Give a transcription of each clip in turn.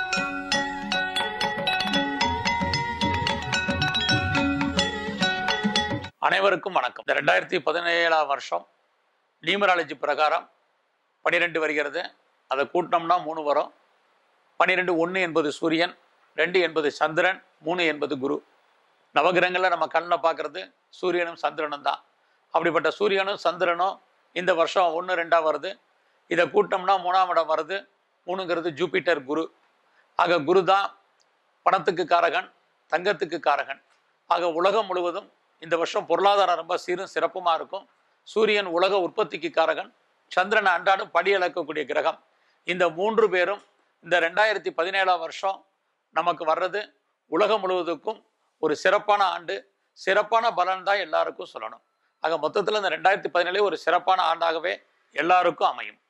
அனைவருக்கும் வணக்கம் இந்த ரெண்டாயிரத்தி பதினேழாம் வருஷம் நியூமராலஜி பிரகாரம் பன்னிரெண்டு வருகிறது அதை கூட்டினோம்னா மூணு வரும் பன்னிரெண்டு ஒன்று என்பது சூரியன் ரெண்டு என்பது சந்திரன் மூணு என்பது குரு நவகிரகங்களில் நம்ம கண்ணில் பார்க்கறது சூரியனும் சந்திரனும் தான் அப்படிப்பட்ட சூரியனும் சந்திரனும் இந்த வருஷம் ஒன்று ரெண்டாக வருது இதை கூட்டோம்னா மூணாம் இடம் வருது மூணுங்கிறது ஜூபிட்டர் குரு ஆக குரு தான் பணத்துக்கு காரகன் தங்கத்துக்கு காரகன் ஆக உலகம் முழுவதும் இந்த வருஷம் பொருளாதாரம் ரொம்ப சீரும் சிறப்புமா இருக்கும் சூரியன் உலக உற்பத்திக்கு காரகன் சந்திரன் அன்றாடம் படி அளக்கக்கூடிய கிரகம் இந்த மூன்று பேரும் இந்த ரெண்டாயிரத்தி பதினேழாம் வருஷம் நமக்கு வர்றது உலகம் முழுவதுக்கும் ஒரு சிறப்பான ஆண்டு சிறப்பான பலன் தான் எல்லாருக்கும் சொல்லணும் ஆக மொத்தத்தில் இந்த ரெண்டாயிரத்தி பதினேழு ஒரு சிறப்பான ஆண்டாகவே எல்லாருக்கும் அமையும்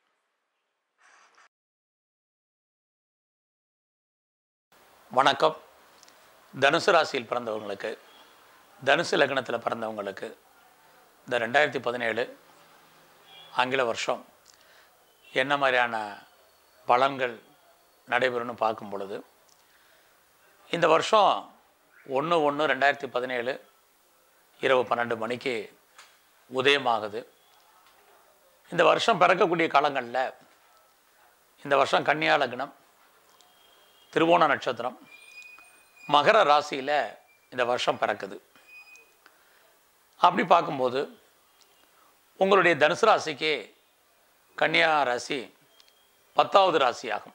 வணக்கம் தனுசு ராசியில் பிறந்தவங்களுக்கு தனுசு லக்னத்தில் பிறந்தவங்களுக்கு இந்த ரெண்டாயிரத்தி பதினேழு ஆங்கில வருஷம் என்ன மாதிரியான பலன்கள் நடைபெறும்னு பார்க்கும் பொழுது இந்த வருஷம் ஒன்று ஒன்று ரெண்டாயிரத்தி பதினேழு இரவு பன்னெண்டு மணிக்கு உதயமாகுது இந்த வருஷம் பிறக்கக்கூடிய காலங்களில் இந்த வருஷம் கன்னியா லக்னம் திருவோண நட்சத்திரம் மகர ராசியில் இந்த வருஷம் பிறக்குது அப்படி பார்க்கும்போது உங்களுடைய தனுசு ராசிக்கு கன்னியா ராசி பத்தாவது ராசி ஆகும்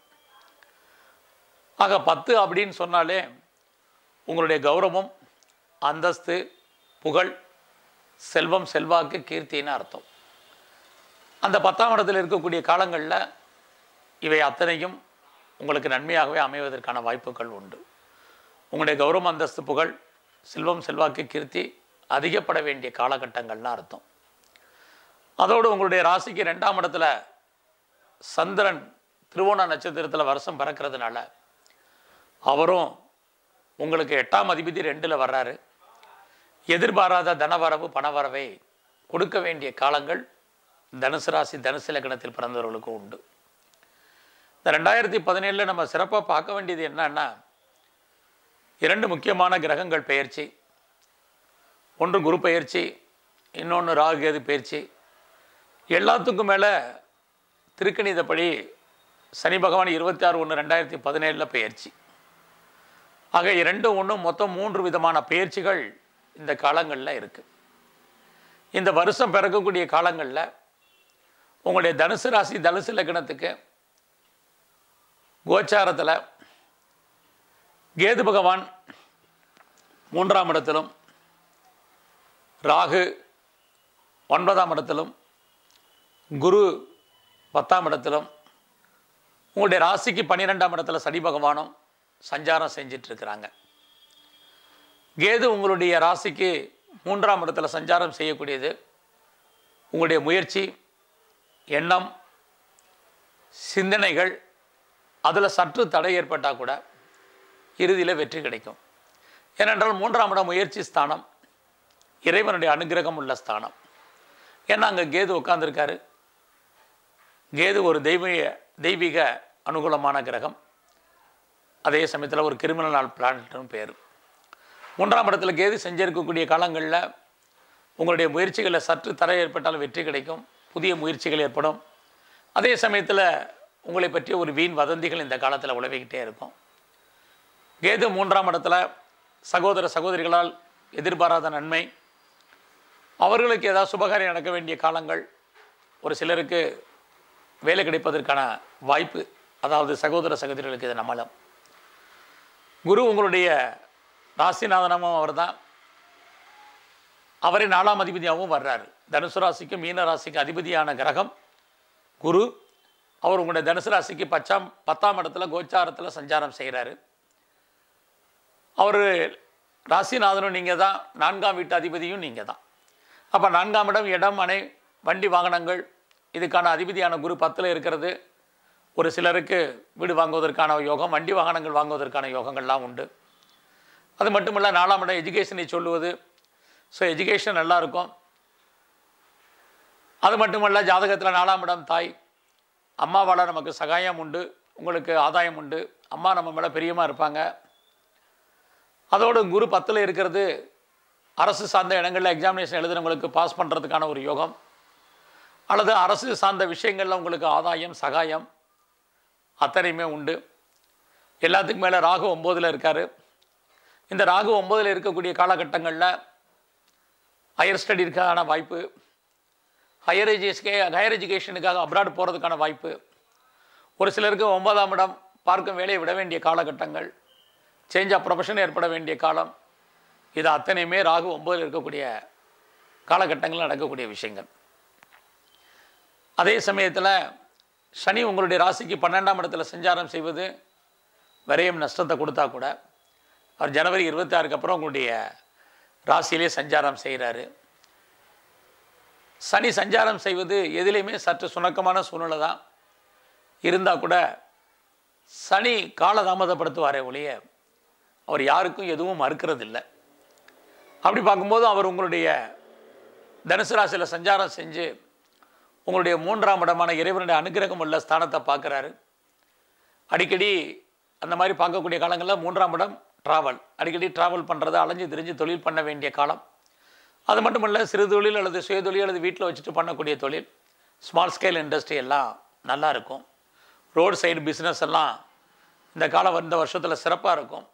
ஆக பத்து அப்படின்னு சொன்னாலே உங்களுடைய கௌரவம் அந்தஸ்து புகழ் செல்வம் செல்வாக்கு கீர்த்தின்னு அர்த்தம் அந்த பத்தாம் இடத்தில் இருக்கக்கூடிய காலங்களில் இவை அத்தனையும் உங்களுக்கு நன்மையாகவே அமைவதற்கான வாய்ப்புகள் உண்டு உங்களுடைய கௌரவம் அந்தஸ்து புகழ் செல்வம் செல்வாக்கு கீர்த்தி அதிகப்பட வேண்டிய காலகட்டங்கள்னு அர்த்தம் அதோடு உங்களுடைய ராசிக்கு ரெண்டாம் இடத்துல சந்திரன் திருவோண நட்சத்திரத்தில் வருஷம் பிறக்கிறதுனால அவரும் உங்களுக்கு எட்டாம் அதிபதி ரெண்டில் வர்றாரு எதிர்பாராத தனவரவு பணவரவை கொடுக்க வேண்டிய காலங்கள் தனுசு ராசி தனுசு லக்னத்தில் பிறந்தவர்களுக்கும் உண்டு இந்த ரெண்டாயிரத்தி பதினேழில் நம்ம சிறப்பாக பார்க்க வேண்டியது என்னன்னா இரண்டு முக்கியமான கிரகங்கள் பெயர்ச்சி ஒன்று குரு பெயர்ச்சி இன்னொன்று ராகு கேது பெயர்ச்சி எல்லாத்துக்கும் மேலே திருக்கணிதப்படி சனி பகவான் இருபத்தி ஆறு ஒன்று ரெண்டாயிரத்தி பதினேழில் பெயர்ச்சி ஆக இரண்டு ஒன்று மொத்தம் மூன்று விதமான பெயர்ச்சிகள் இந்த காலங்களில் இருக்குது இந்த வருஷம் பிறக்கக்கூடிய காலங்களில் உங்களுடைய தனுசு ராசி தனுசு லக்னத்துக்கு கோச்சாரத்தில் கேது பகவான் மூன்றாம் இடத்திலும் ராகு ஒன்பதாம் இடத்திலும் குரு பத்தாம் இடத்திலும் உங்களுடைய ராசிக்கு பன்னிரெண்டாம் இடத்துல சனி பகவானும் சஞ்சாரம் செஞ்சிட்டு இருக்கிறாங்க கேது உங்களுடைய ராசிக்கு மூன்றாம் இடத்துல சஞ்சாரம் செய்யக்கூடியது உங்களுடைய முயற்சி எண்ணம் சிந்தனைகள் அதில் சற்று தடை ஏற்பட்டால் கூட இறுதியில் வெற்றி கிடைக்கும் ஏனென்றால் மூன்றாம் இடம் முயற்சி ஸ்தானம் இறைவனுடைய அனுகிரகம் உள்ள ஸ்தானம் ஏன்னா அங்கே கேது உட்காந்துருக்காரு கேது ஒரு தெய்வீக தெய்வீக அனுகூலமான கிரகம் அதே சமயத்தில் ஒரு கிரிமினல் நாள் பிளானட்னு பேர் மூன்றாம் இடத்துல கேது செஞ்சிருக்கக்கூடிய காலங்களில் உங்களுடைய முயற்சிகளில் சற்று தடை ஏற்பட்டால் வெற்றி கிடைக்கும் புதிய முயற்சிகள் ஏற்படும் அதே சமயத்தில் உங்களை பற்றிய ஒரு வீண் வதந்திகள் இந்த காலத்தில் உழவிக்கிட்டே இருக்கும் கேது மூன்றாம் இடத்துல சகோதர சகோதரிகளால் எதிர்பாராத நன்மை அவர்களுக்கு ஏதாவது சுபகாரியம் நடக்க வேண்டிய காலங்கள் ஒரு சிலருக்கு வேலை கிடைப்பதற்கான வாய்ப்பு அதாவது சகோதர சகோதரிகளுக்கு இது நம்மளம் குரு உங்களுடைய ராசிநாதனமும் அவர் தான் அவரை நாலாம் அதிபதியாகவும் வர்றாரு தனுசு ராசிக்கும் மீன ராசிக்கு அதிபதியான கிரகம் குரு அவர் உங்களுடைய தனுசு ராசிக்கு பச்சாம் பத்தாம் இடத்துல கோச்சாரத்தில் சஞ்சாரம் செய்கிறாரு அவர் ராசிநாதனும் நீங்கள் தான் நான்காம் வீட்டு அதிபதியும் நீங்கள் தான் அப்போ நான்காம் இடம் இடம் மனை வண்டி வாகனங்கள் இதுக்கான அதிபதியான குரு பத்தில் இருக்கிறது ஒரு சிலருக்கு வீடு வாங்குவதற்கான யோகம் வண்டி வாகனங்கள் வாங்குவதற்கான யோகங்கள்லாம் உண்டு அது மட்டும் இல்லை நாலாம் இடம் எஜுகேஷனை சொல்லுவது ஸோ எஜுகேஷன் நல்லா இருக்கும் அது மட்டுமல்ல ஜாதகத்தில் நாலாம் இடம் தாய் அம்மாவால் நமக்கு சகாயம் உண்டு உங்களுக்கு ஆதாயம் உண்டு அம்மா நம்ம மேலே பிரியமாக இருப்பாங்க அதோடு குரு பத்தில் இருக்கிறது அரசு சார்ந்த இடங்களில் எக்ஸாமினேஷன் எழுதுனவங்களுக்கு பாஸ் பண்ணுறதுக்கான ஒரு யோகம் அல்லது அரசு சார்ந்த விஷயங்களில் உங்களுக்கு ஆதாயம் சகாயம் அத்தனையுமே உண்டு எல்லாத்துக்கும் மேலே ராகு ஒம்போதில் இருக்கார் இந்த ராகு ஒம்போதில் இருக்கக்கூடிய காலகட்டங்களில் ஹையர் ஸ்டடிக்கான வாய்ப்பு ஹையர் எஜுகே ஹையர் எஜுகேஷனுக்காக அப்ராட் போகிறதுக்கான வாய்ப்பு ஒரு சிலருக்கு ஒன்பதாம் இடம் பார்க்கும் வேலையை விட வேண்டிய காலகட்டங்கள் சேஞ்ச் ஆஃப் ப்ரொஃபஷன் ஏற்பட வேண்டிய காலம் இது அத்தனையுமே ராகு ஒன்பதில் இருக்கக்கூடிய காலகட்டங்களில் நடக்கக்கூடிய விஷயங்கள் அதே சமயத்தில் சனி உங்களுடைய ராசிக்கு பன்னெண்டாம் இடத்துல சஞ்சாரம் செய்வது விரயம் நஷ்டத்தை கொடுத்தா கூட அவர் ஜனவரி இருபத்தாறுக்கு அப்புறம் உங்களுடைய ராசியிலே சஞ்சாரம் செய்கிறாரு சனி சஞ்சாரம் செய்வது எதிலையுமே சற்று சுணக்கமான சூழ்நிலை தான் இருந்தால் கூட சனி காலதாமதப்படுத்துவாரே ஒழிய அவர் யாருக்கும் எதுவும் மறுக்கிறதில்லை அப்படி பார்க்கும்போது அவர் உங்களுடைய தனுசு ராசியில் சஞ்சாரம் செஞ்சு உங்களுடைய மூன்றாம் இடமான இறைவனுடைய அனுகிரகம் உள்ள ஸ்தானத்தை பார்க்குறாரு அடிக்கடி அந்த மாதிரி பார்க்கக்கூடிய காலங்களில் மூன்றாம் இடம் ட்ராவல் அடிக்கடி ட்ராவல் பண்ணுறது அலைஞ்சு திரிஞ்சு தொழில் பண்ண வேண்டிய காலம் அது மட்டும் இல்லை சிறு தொழில் அல்லது சுய தொழில் அல்லது வீட்டில் வச்சுட்டு பண்ணக்கூடிய தொழில் ஸ்மால் ஸ்கேல் இண்டஸ்ட்ரி எல்லாம் நல்லா இருக்கும் ரோடு சைடு பிஸ்னஸ் எல்லாம் இந்த காலம் இந்த வருஷத்தில் சிறப்பாக இருக்கும்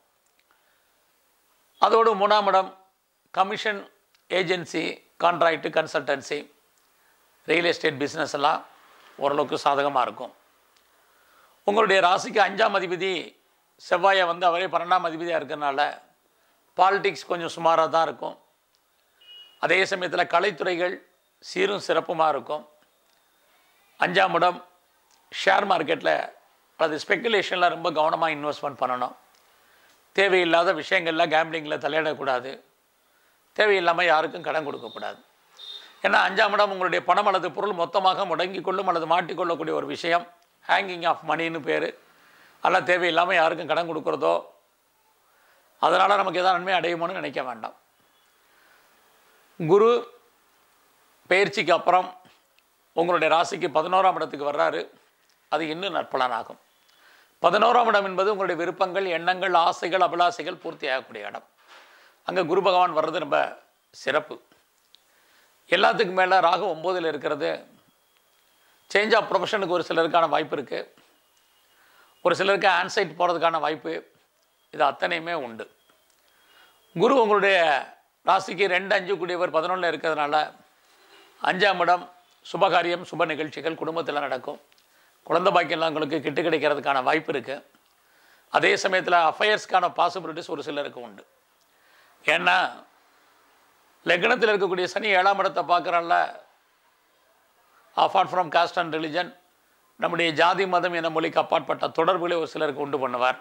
அதோடு மூணாம் இடம் commission agency contract consultancy real estate business எல்லாம் ஓரளவுக்கு சாதகமாக இருக்கும் உங்களுடைய ராசிக்கு அஞ்சாம் அதிபதி செவ்வாயை வந்து அவரே பன்னெண்டாம் அதிபதியாக இருக்கிறனால பாலிடிக்ஸ் கொஞ்சம் சுமாராக தான் இருக்கும் அதே சமயத்தில் கலைத்துறைகள் சீரும் சிறப்புமாக இருக்கும் அஞ்சாம் இடம் ஷேர் மார்க்கெட்டில் அல்லது ஸ்பெக்குலேஷனில் ரொம்ப கவனமாக இன்வெஸ்ட்மெண்ட் பண்ணணும் தேவையில்லாத விஷயங்களில் கேம்பிளிங்கில் தலையிடக்கூடாது தேவையில்லாமல் யாருக்கும் கடன் கொடுக்கக்கூடாது ஏன்னா அஞ்சாம் இடம் உங்களுடைய பணம் அல்லது பொருள் மொத்தமாக முடங்கி கொள்ளும் அல்லது மாட்டிக்கொள்ளக்கூடிய ஒரு விஷயம் ஹேங்கிங் ஆஃப் மணின்னு பேர் அதெல்லாம் தேவையில்லாமல் யாருக்கும் கடன் கொடுக்குறதோ அதனால் நமக்கு எதாவது நன்மை அடையுமோன்னு நினைக்க வேண்டாம் குரு பயிற்சிக்கு அப்புறம் உங்களுடைய ராசிக்கு பதினோராம் இடத்துக்கு வர்றாரு அது இன்னும் நற்பலனாகும் பதினோராம் இடம் என்பது உங்களுடைய விருப்பங்கள் எண்ணங்கள் ஆசைகள் அபிலாசைகள் பூர்த்தி ஆகக்கூடிய இடம் அங்கே குரு பகவான் வர்றது ரொம்ப சிறப்பு எல்லாத்துக்கும் மேலே ராகு ஒம்போதில் இருக்கிறது சேஞ்ச் ஆஃப் ப்ரொஃபஷனுக்கு ஒரு சிலருக்கான வாய்ப்பு இருக்குது ஒரு சிலருக்கு ஆன்சைட் போகிறதுக்கான வாய்ப்பு இது அத்தனையுமே உண்டு குரு உங்களுடைய ராசிக்கு ரெண்டு அஞ்சு கூடியவர் பதினொன்றில் இருக்கிறதுனால அஞ்சாம் இடம் சுபகாரியம் சுப நிகழ்ச்சிகள் குடும்பத்தில் நடக்கும் குழந்தை பாக்கியெல்லாம் உங்களுக்கு கிட்டு கிடைக்கிறதுக்கான வாய்ப்பு இருக்குது அதே சமயத்தில் அஃபயர்ஸ்க்கான பாசிபிலிட்டிஸ் ஒரு சிலருக்கு உண்டு ஏன்னா லக்னத்தில் இருக்கக்கூடிய சனி ஏழாம் இடத்தை பார்க்குறல்ல apart from caste and religion நம்முடைய ஜாதி மதம் என மொழிக்கு அப்பாற்பட்ட தொடர்புகளை ஒரு சிலருக்கு உண்டு பண்ணுவார்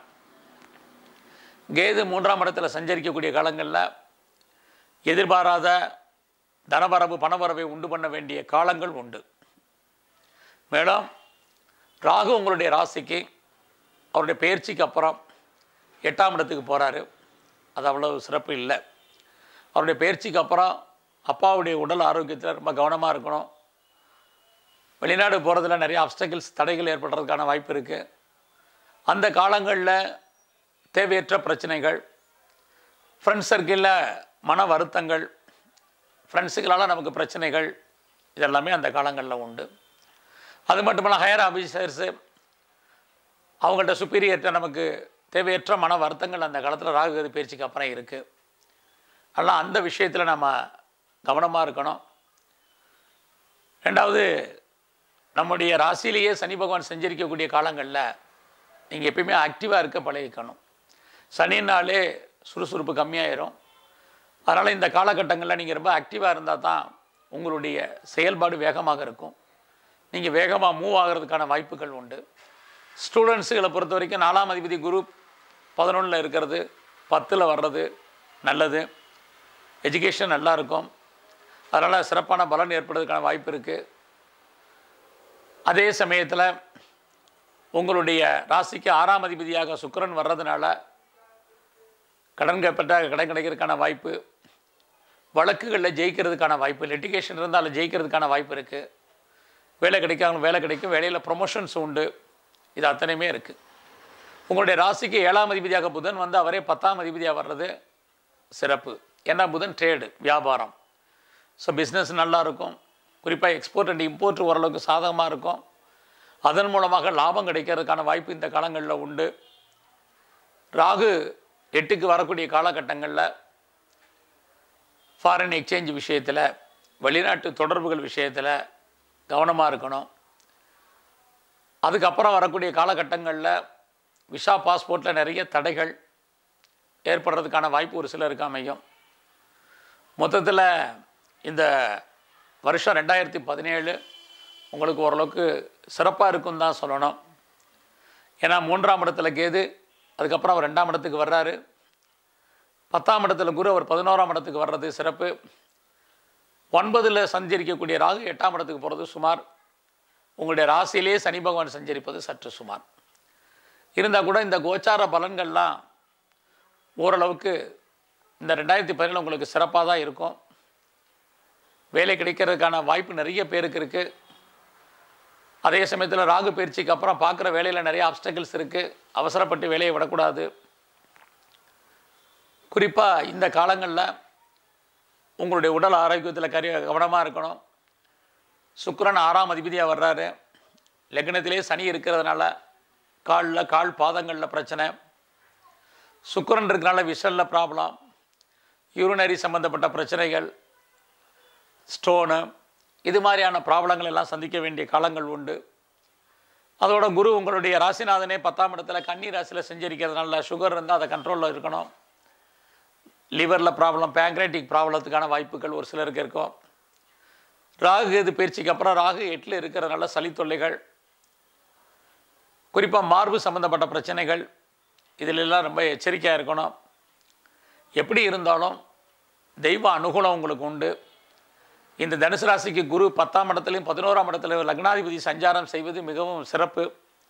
கேது மூன்றாம் இடத்துல சஞ்சரிக்கக்கூடிய காலங்களில் எதிர்பாராத தனவரவு பணவரவை உண்டு பண்ண வேண்டிய காலங்கள் உண்டு மேலும் ராகு உங்களுடைய ராசிக்கு அவருடைய பயிற்சிக்கு அப்புறம் எட்டாம் இடத்துக்கு போகிறாரு அது அவ்வளவு சிறப்பு இல்லை அவருடைய பயிற்சிக்கு அப்புறம் அப்பாவுடைய உடல் ஆரோக்கியத்தில் ரொம்ப கவனமாக இருக்கணும் வெளிநாடு போகிறதுல நிறைய அப்டக்கிள்ஸ் தடைகள் ஏற்படுறதுக்கான வாய்ப்பு இருக்குது அந்த காலங்களில் தேவையற்ற பிரச்சனைகள் ஃப்ரெண்ட்ஸ் சர்க்கிளில் மன வருத்தங்கள் ஃப்ரெண்ட்ஸுகளால் நமக்கு பிரச்சனைகள் இதெல்லாமே அந்த காலங்களில் உண்டு அது மட்டும் இல்லை ஹையர் ஆஃபீஸர்ஸு அவங்கள்ட்ட சுப்பீரியர்கிட்ட நமக்கு தேவையற்ற மன வருத்தங்கள் அந்த காலத்தில் ராகுகதி பயிற்சிக்கு அப்புறம் இருக்குது அதெல்லாம் அந்த விஷயத்தில் நம்ம கவனமாக இருக்கணும் ரெண்டாவது நம்முடைய ராசியிலேயே சனி பகவான் செஞ்சிருக்கக்கூடிய காலங்களில் நீங்கள் எப்பயுமே ஆக்டிவாக இருக்க பழகிக்கணும் சனினாலே சுறுசுறுப்பு கம்மியாயிரும் அதனால் இந்த காலகட்டங்களில் நீங்கள் ரொம்ப ஆக்டிவாக இருந்தால் தான் உங்களுடைய செயல்பாடு வேகமாக இருக்கும் நீங்கள் வேகமாக மூவ் ஆகிறதுக்கான வாய்ப்புகள் உண்டு ஸ்டூடெண்ட்ஸுகளை பொறுத்த வரைக்கும் நாலாம் அதிபதி குரு பதினொன்றில் இருக்கிறது பத்தில் வர்றது நல்லது எஜுகேஷன் நல்லா இருக்கும் அதனால் சிறப்பான பலன் ஏற்படுறதுக்கான வாய்ப்பு இருக்குது அதே சமயத்தில் உங்களுடைய ராசிக்கு ஆறாம் அதிபதியாக சுக்கிரன் வர்றதுனால கடன் பெற்ற கடன் கிடைக்கிறதுக்கான வாய்ப்பு வழக்குகளில் ஜெயிக்கிறதுக்கான வாய்ப்பு லிட்டிகேஷன் இருந்தால் அதில் ஜெயிக்கிறதுக்கான வாய்ப்பு இருக்குது வேலை கிடைக்காங்க வேலை கிடைக்கும் வேலையில் ப்ரொமோஷன்ஸ் உண்டு இது அத்தனையுமே இருக்குது உங்களுடைய ராசிக்கு ஏழாம் அதிபதியாக புதன் வந்து அவரே பத்தாம் அதிபதியாக வர்றது சிறப்பு ஏன்னா புதன் ட்ரேடு வியாபாரம் ஸோ பிஸ்னஸ் நல்லா இருக்கும் குறிப்பாக எக்ஸ்போர்ட் அண்ட் இம்போர்ட் ஓரளவுக்கு சாதகமாக இருக்கும் அதன் மூலமாக லாபம் கிடைக்கிறதுக்கான வாய்ப்பு இந்த காலங்களில் உண்டு ராகு எட்டுக்கு வரக்கூடிய காலகட்டங்களில் ஃபாரின் எக்ஸ்சேஞ்ச் விஷயத்தில் வெளிநாட்டு தொடர்புகள் விஷயத்தில் கவனமாக இருக்கணும் அதுக்கப்புறம் வரக்கூடிய காலகட்டங்களில் விசா பாஸ்போர்ட்டில் நிறைய தடைகள் ஏற்படுறதுக்கான வாய்ப்பு ஒரு சிலருக்கு அமையும் மொத்தத்தில் இந்த வருஷம் ரெண்டாயிரத்தி பதினேழு உங்களுக்கு ஓரளவுக்கு சிறப்பாக இருக்குன்னு தான் சொல்லணும் ஏன்னா மூன்றாம் இடத்துல கேது அதுக்கப்புறம் அவர் ரெண்டாம் இடத்துக்கு வர்றாரு பத்தாம் இடத்துல குரு அவர் பதினோராம் இடத்துக்கு வர்றது சிறப்பு ஒன்பதில் சஞ்சரிக்கக்கூடிய ராகு எட்டாம் இடத்துக்கு போகிறது சுமார் உங்களுடைய ராசியிலே சனி பகவான் சஞ்சரிப்பது சற்று சுமார் இருந்தால் கூட இந்த கோச்சார பலன்கள்லாம் ஓரளவுக்கு இந்த ரெண்டாயிரத்தி பதினேழு உங்களுக்கு சிறப்பாக தான் இருக்கும் வேலை கிடைக்கிறதுக்கான வாய்ப்பு நிறைய பேருக்கு இருக்குது அதே சமயத்தில் ராகு பயிற்சிக்கு அப்புறம் பார்க்குற வேலையில் நிறைய அப்டக்கிள்ஸ் இருக்குது அவசரப்பட்டு வேலையை விடக்கூடாது குறிப்பாக இந்த காலங்களில் உங்களுடைய உடல் ஆரோக்கியத்தில் கரி கவனமாக இருக்கணும் சுக்கிரன் ஆறாம் அதிபதியாக வர்றாரு லக்னத்திலே சனி இருக்கிறதுனால காலில் கால் பாதங்களில் பிரச்சனை சுக்கிரன் இருக்கிறனால விஷலில் ப்ராப்ளம் யூரினரி சம்மந்தப்பட்ட பிரச்சனைகள் ஸ்டோனு இது மாதிரியான ப்ராப்ளங்கள் எல்லாம் சந்திக்க வேண்டிய காலங்கள் உண்டு அதோட குரு உங்களுடைய ராசிநாதனே பத்தாம் இடத்துல கன்னி ராசியில் செஞ்சரிக்கிறதுனால சுகர் இருந்தால் அதை கண்ட்ரோலில் இருக்கணும் லிவரில் ப்ராப்ளம் பேங்க்ரைட்டிக் ப்ராப்ளத்துக்கான வாய்ப்புகள் ஒரு சிலருக்கு இருக்கும் ராகு இது பயிற்சிக்கு அப்புறம் ராகு எட்டில் இருக்கிறதுனால சளி தொல்லைகள் குறிப்பாக மார்பு சம்மந்தப்பட்ட பிரச்சனைகள் இதிலெல்லாம் ரொம்ப எச்சரிக்கையாக இருக்கணும் எப்படி இருந்தாலும் தெய்வ அனுகூலம் உங்களுக்கு உண்டு இந்த தனுசு ராசிக்கு குரு பத்தாம் இடத்துலையும் பதினோராம் இடத்துலையும் லக்னாதிபதி சஞ்சாரம் செய்வது மிகவும் சிறப்பு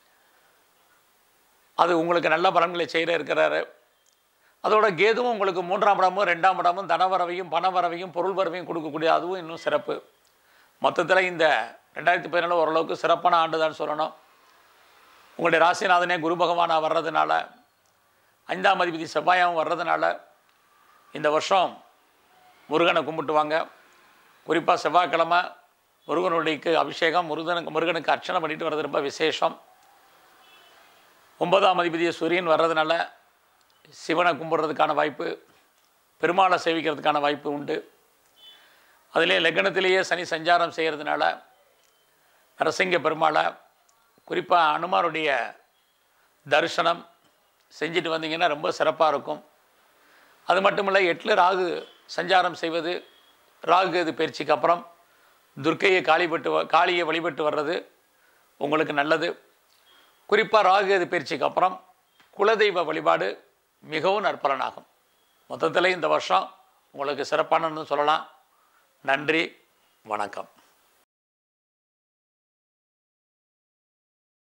அது உங்களுக்கு நல்ல பலன்களை செய்கிற இருக்கிறாரு அதோட கேதுவும் உங்களுக்கு மூன்றாம் இடமும் ரெண்டாம் இடமும் தனவரவையும் பணவரவையும் பொருள் வரவையும் கொடுக்கக்கூடிய அதுவும் இன்னும் சிறப்பு மொத்தத்தில் இந்த ரெண்டாயிரத்தி பதினேழு ஓரளவுக்கு சிறப்பான ஆண்டு தான் சொல்லணும் உங்களுடைய ராசிநாதனே குரு பகவானாக வர்றதுனால ஐந்தாம் அதிபதி செவ்வாயாவும் வர்றதுனால இந்த வருஷம் முருகனை கும்பிட்டு வாங்க குறிப்பாக செவ்வாய்க்கிழமை முருகனுடையக்கு அபிஷேகம் முருகனுக்கு முருகனுக்கு அர்ச்சனை பண்ணிட்டு வர்றது ரொம்ப விசேஷம் ஒன்பதாம் அதிபதியை சூரியன் வர்றதுனால சிவனை கும்பிட்றதுக்கான வாய்ப்பு பெருமாளை சேவிக்கிறதுக்கான வாய்ப்பு உண்டு அதிலே லக்னத்திலேயே சனி சஞ்சாரம் செய்கிறதுனால நரசிங்க பெருமாளை குறிப்பாக அனுமாருடைய தரிசனம் செஞ்சுட்டு வந்தீங்கன்னா ரொம்ப சிறப்பாக இருக்கும் அது மட்டும் இல்லை எட்டில் ராகு சஞ்சாரம் செய்வது ராகு இது பயிற்சிக்கு அப்புறம் துர்க்கையை காளிபட்டு வ- காளியை வழிபட்டு வர்றது உங்களுக்கு நல்லது குறிப்பாக ராகு இது பயிற்சிக்கு அப்புறம் குலதெய்வ வழிபாடு மிகவும் நற்பலனாகும் மொத்தத்தில் இந்த வருஷம் உங்களுக்கு சிறப்பானன்னு சொல்லலாம் நன்றி வணக்கம்